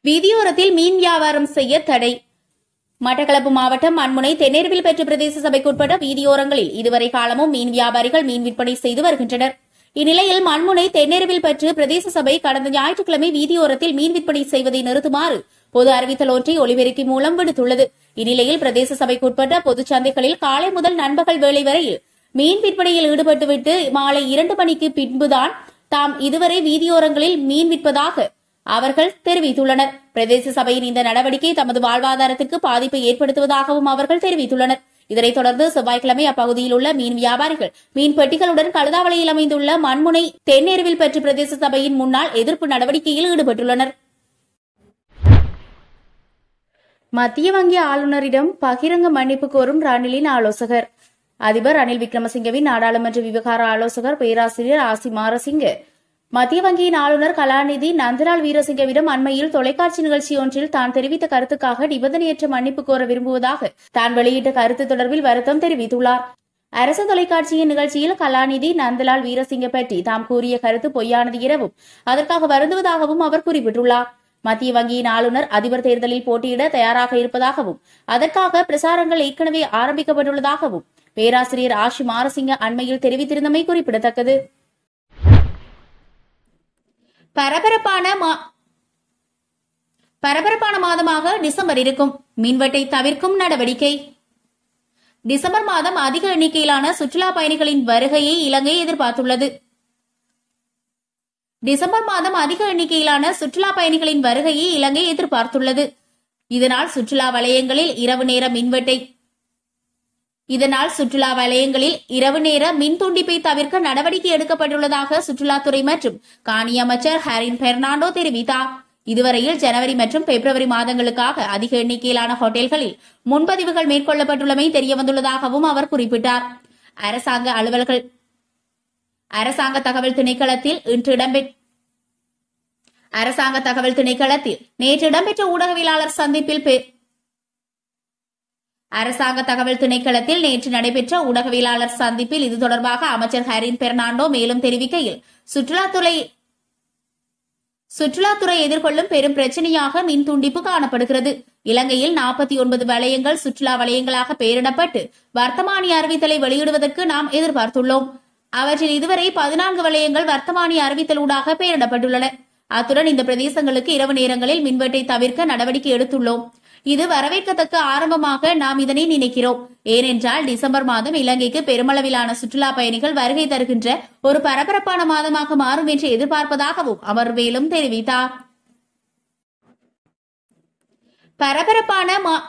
வீதியோரத்தில் மீன் வியாபாரம் செய்ய தடை மட்டக்களப்பு மாவட்டம் மண்முனை தென்னேர்வில் பெற்ற பிரதேச சபைக்குட்பட்ட வீதியோரங்களில் இதுவரை காலமும் மீன் வியாபாரிகள் மீன் விற்பனை செய்து வருகின்றனர் இந்நிலையில் மண்முனை தென்னேர்வில் பெற்று பிரதேச சபை கடந்த ஞாயிற்றுக்கிழமை வீதியோரத்தில் மீன் விற்பனை செய்வதை நிறுத்துமாறு பொது அறிவித்தல் ஒன்றை ஒலிபெருக்கி மூலம் விடுத்துள்ளது இந்நிலையில் பிரதேச சபைக்குட்பட்ட பொதுச் சந்தைகளில் காலை முதல் நண்பகல் வேளை வரையில் மீன் விற்பனையில் ஈடுபட்டுவிட்டு மாலை இரண்டு மணிக்கு பின்புதான் தாம் இதுவரை வீதியோரங்களில் மீன் விற்பதாக அவர்கள் தெரிவித்துள்ளனர் பிரதேச சபையின் இந்த நடவடிக்கை தமது வாழ்வாதாரத்திற்கு பாதிப்பை ஏற்படுத்துவதாகவும் அவர்கள் தெரிவித்துள்ளனர் இதனைத் தொடர்ந்து செவ்வாய்க்கிழமை அப்பகுதியில் உள்ள மீன் வியாபாரிகள் மீன் பெட்டிகளுடன் கழுதாவளையில் அமைந்துள்ள மண்முனை தென்னேருவில் பெற்ற பிரதேச சபையின் முன்னாள் எதிர்ப்பு நடவடிக்கையில் ஈடுபட்டுள்ளனர் மத்திய வங்கி ஆளுநரிடம் பகிரங்க மன்னிப்பு கோரும் ரணிலின் ஆலோசகர் அதிபர் ரணில் விக்ரமசிங்கவின் நாடாளுமன்ற விவகார ஆலோசகர் பேராசிரியர் ஆசி மாரசிங்க மத்திய வங்கியின் ஆளுநர் கலாநிதி நந்தலால் வீரசிங்கவிடம் அண்மையில் தொலைக்காட்சி நிகழ்ச்சி ஒன்றில் தான் தெரிவித்த கருத்துக்காக நிபந்தனையற்ற மன்னிப்பு கோர விரும்புவதாக தான் வெளியிட்ட கருத்து தொடர்பில் வருத்தம் தெரிவித்துள்ளார் அரசு தொலைக்காட்சியின் நிகழ்ச்சியில் கலாநிதி நந்தலால் வீரசிங்க பற்றி தாம் கூறிய கருத்து பொய்யானது எனவும் அதற்காக வருந்துவதாகவும் அவர் குறிப்பிட்டுள்ளார் மத்திய வங்கியின் ஆளுநர் அதிபர் தேர்தலில் போட்டியிட தயாராக இருப்பதாகவும் அதற்காக பிரசாரங்கள் ஏற்கனவே ஆரம்பிக்கப்பட்டுள்ளதாகவும் பேராசிரியர் ஆஷி மாரசிங்க அண்மையில் தெரிவித்திருந்தமை குறிப்பிடத்தக்கது பரபரப்பான மா- பரபரப்பான மாதமாக டிசம்பர் இருக்கும் மின்வெட்டை தவிர்க்கும் நடவடிக்கை டிசம்பர் மாதம் அதிக எண்ணிக்கையிலான சுற்றுலா பயணிகளின் வருகையை இலங்கை எதிர்பார்த்துள்ளது டிசம்பர் மாதம் அதிக எண்ணிக்கையிலான சுற்றுலா பயணிகளின் வருகையை இலங்கை எதிர்பார்த்துள்ளது இதனால் சுற்றுலா வலயங்களில் இரவு நேர மின்வெட்டை இதனால் சுற்றுலா வலயங்களில் இரவு நேர மின் துண்டிப்பை தவிர்க்க நடவடிக்கை எடுக்கப்பட்டுள்ளதாக சுற்றுலாத்துறை மற்றும் காணி அமைச்சர் ஹாரின் பெர்னாண்டோ தெரிவித்தார் இதுவரையில் ஜனவரி மற்றும் பிப்ரவரி மாதங்களுக்காக அதிக எண்ணிக்கையிலான ஹோட்டல்களில் முன்பதிவுகள் மேற்கொள்ளப்பட்டுள்ளமை தெரியவந்துள்ளதாகவும் அவர் குறிப்பிட்டார் அரசாங்க அலுவல்கள் அரசாங்க தகவல் திணைக்களத்தில் இன்று இடம்பெற்ற அரசாங்க தகவல் திணைக்களத்தில் நேற்று இடம்பெற்ற ஊடகவியலாளர் சந்திப்பில் பே- அரசாங்க தகவல் திணைக்களத்தில் நேற்று நடைபெற்ற ஊடகவியலாளர் சந்திப்பில் இது தொடர்பாக அமைச்சர் ஹரின் பெர்னாண்டோ மேலும் தெரிவிக்கையில் சுற்றுலாத்துறை சுற்றுலாத்துறை எதிர்கொள்ளும் பெரும் பிரச்சனையாக மின் துண்டிப்பு காணப்படுகிறது இலங்கையில் நாற்பத்தி ஒன்பது வலயங்கள் சுற்றுலா வலயங்களாக பெயரிடப்பட்டு வர்த்தமானி அறிவித்தலை வெளியிடுவதற்கு நாம் எதிர்பார்த்துள்ளோம் அவற்றில் இதுவரை பதினான்கு வலயங்கள் வர்த்தமானி அறிவித்தலூடாக பெயரிடப்பட்டுள்ளன அத்துடன் இந்த பிரதேசங்களுக்கு இரவு நேரங்களில் மின்வெட்டை தவிர்க்க நடவடிக்கை எடுத்துள்ளோம் இது வரவேற்கத்தக்க ஆரம்பமாக நாம் இதனை நினைக்கிறோம் ஏனென்றால் டிசம்பர் மாதம் இலங்கைக்கு பெருமளவிலான சுற்றுலா பயணிகள் வருகை தருகின்ற ஒரு பரபரப்பான மாதமாக மாறும் என்று எதிர்பார்ப்பதாகவும் அவர் மேலும் தெரிவித்தார் பரபரப்பான மா-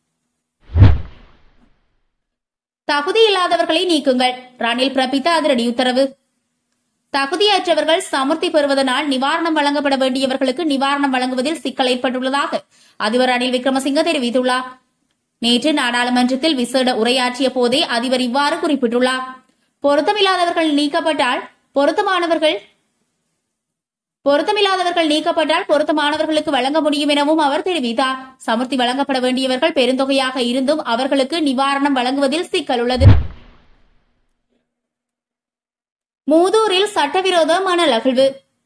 தகுதி இல்லாதவர்களை நீக்குங்கள் ரணில் பிறப்பித்த அதிரடி உத்தரவு தகுதியற்றவர்கள் சமர்த்தி பெறுவதனால் நிவாரணம் வழங்கப்பட வேண்டியவர்களுக்கு நிவாரணம் வழங்குவதில் சிக்கல் ஏற்பட்டுள்ளதாக அதிபர் ரணில் விக்ரமசிங்க தெரிவித்துள்ளார் நேற்று நாடாளுமன்றத்தில் விசேட உரையாற்றிய போதே அதிபர் இவ்வாறு குறிப்பிட்டுள்ளார் பொருத்தமில்லாதவர்கள் நீக்கப்பட்டால் பொருத்தமானவர்கள் பொருத்தமில்லாதவர்கள் நீக்கப்பட்டால் பொருத்தமானவர்களுக்கு வழங்க முடியும் எனவும் அவர் தெரிவித்தார் சமர்த்தி வழங்கப்பட வேண்டியவர்கள் பெருந்தொகையாக இருந்தும் அவர்களுக்கு நிவாரணம் வழங்குவதில் சிக்கல் உள்ளது மூதூரில் சட்டவிரோத மணல் அகழ்வு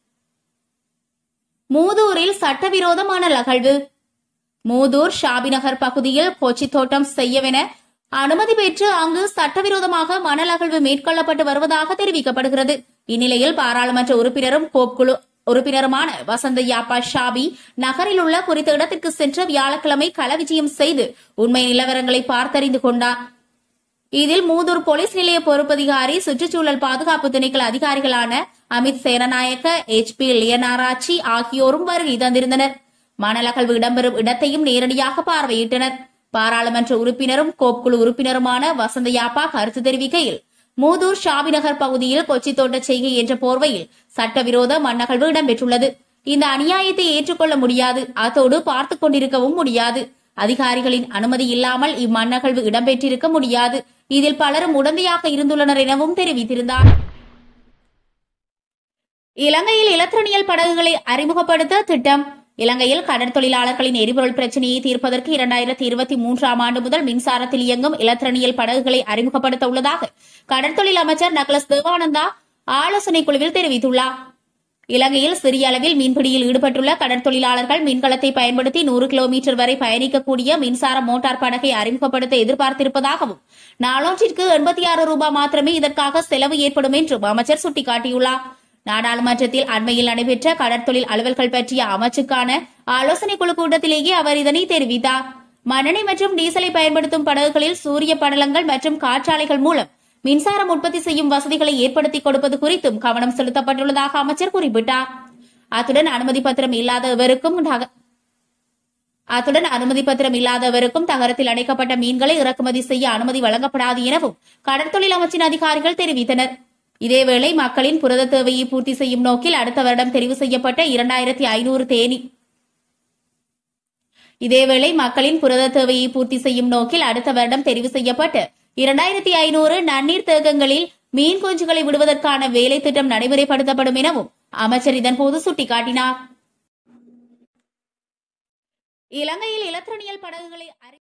மூதூரில் சட்டவிரோத மணல் அகழ்வு மூதூர் ஷாபிநகர் பகுதியில் கொச்சி தோட்டம் செய்யவென அனுமதி பெற்று அங்கு சட்டவிரோதமாக மணல் அகழ்வு மேற்கொள்ளப்பட்டு வருவதாக தெரிவிக்கப்படுகிறது இந்நிலையில் பாராளுமன்ற உறுப்பினரும் கோப் குழு உறுப்பினருமான வசந்த யாப்பா ஷாபி நகரில் உள்ள குறித்த இடத்திற்கு சென்று வியாழக்கிழமை களவிஜயம் செய்து உண்மை நிலவரங்களை பார்த்தறிந்து கொண்டார் இதில் மூதூர் போலீஸ் நிலைய பொறுப்பதிகாரி சுற்றுச்சூழல் பாதுகாப்பு திணைக்கள அதிகாரிகளான அமித் சேனநாயக்க எச் பி லியனாராச்சி ஆகியோரும் வருகை தந்திருந்தனர் மணல் அகழ்வு இடம்பெறும் இடத்தையும் நேரடியாக பார்வையிட்டனர் பாராளுமன்ற உறுப்பினரும் கோப்குழு உறுப்பினருமான வசந்த யாப்பா கருத்து தெரிவிக்கையில் மூதூர் ஷாபிநகர் பகுதியில் கொச்சி தோட்ட செய்கை என்ற போர்வையில் சட்டவிரோத மண்ணகழ்வு இடம்பெற்றுள்ளது இந்த அநியாயத்தை ஏற்றுக்கொள்ள முடியாது அத்தோடு பார்த்துக் கொண்டிருக்கவும் முடியாது அதிகாரிகளின் அனுமதி இல்லாமல் இம்மண்ணகழ்வு இடம்பெற்றிருக்க முடியாது இதில் பலரும் உடந்தையாக இருந்துள்ளனர் எனவும் தெரிவித்திருந்தார் இலங்கையில் இலத்திரனியல் படகுகளை அறிமுகப்படுத்த திட்டம் இலங்கையில் கடற்தொழிலாளர்களின் எரிபொருள் பிரச்சினையை தீர்ப்பதற்கு இரண்டாயிரத்தி இருபத்தி மூன்றாம் ஆண்டு முதல் மின்சாரத்தில் இயங்கும் இலத்திரனியல் படகுகளை அறிமுகப்படுத்த உள்ளதாக கடற்தொழில் அமைச்சர் நக்லஸ் தேவானந்தா ஆலோசனை குழுவில் தெரிவித்துள்ளார் இலங்கையில் சிறிய அளவில் மீன்பிடியில் ஈடுபட்டுள்ள கடற்தொழிலாளர்கள் மீன்களத்தை பயன்படுத்தி நூறு கிலோமீட்டர் வரை பயணிக்கக்கூடிய மின்சார மோட்டார் படகை அறிமுகப்படுத்த எதிர்பார்த்திருப்பதாகவும் நாளொன்றிற்கு எண்பத்தி ஆறு ரூபாய் மாத்திரமே இதற்காக செலவு ஏற்படும் என்றும் அமைச்சர் சுட்டிக்காட்டியுள்ளார் நாடாளுமன்றத்தில் அண்மையில் நடைபெற்ற கடற்தொழில் அலுவல்கள் பற்றிய அமைச்சுக்கான ஆலோசனை குழு கூட்டத்திலேயே அவர் இதனை தெரிவித்தார் மண்ணெண்ணெய் மற்றும் டீசலை பயன்படுத்தும் படகுகளில் சூரிய படலங்கள் மற்றும் காற்றாலைகள் மூலம் மின்சாரம் உற்பத்தி செய்யும் வசதிகளை ஏற்படுத்தி கொடுப்பது குறித்தும் கவனம் செலுத்தப்பட்டுள்ளதாக அமைச்சர் குறிப்பிட்டார் அத்துடன் அனுமதி பத்திரம் இல்லாதவருக்கும் நக- அத்துடன் அனுமதி பத்திரம் இல்லாதவருக்கும் தகரத்தில் அடைக்கப்பட்ட மீன்களை இறக்குமதி செய்ய அனுமதி வழங்கப்படாது எனவும் கடற்தொழில் அமைச்சின் அதிகாரிகள் தெரிவித்தனர் இதேவேளை மக்களின் புரத தேவையை பூர்த்தி செய்யும் நோக்கில் அடுத்த வருடம் தெரிவு செய்யப்பட்ட இரண்டாயிரத்தி ஐநூறு தேனி இதேவேளை மக்களின் புரத தேவையை பூர்த்தி செய்யும் நோக்கில் அடுத்த வருடம் தெரிவு செய்யப்பட்டு இரண்டாயிரத்தி ஐநூறு நன்னீர் தேக்கங்களில் மீன் குஞ்சுகளை விடுவதற்கான வேலை திட்டம் நடைமுறைப்படுத்தப்படும் எனவும் அமைச்சர் இதன்போது சுட்டிக்காட்டினார் இலங்கையில் இலத்திரனியல் படகுகளை அறி-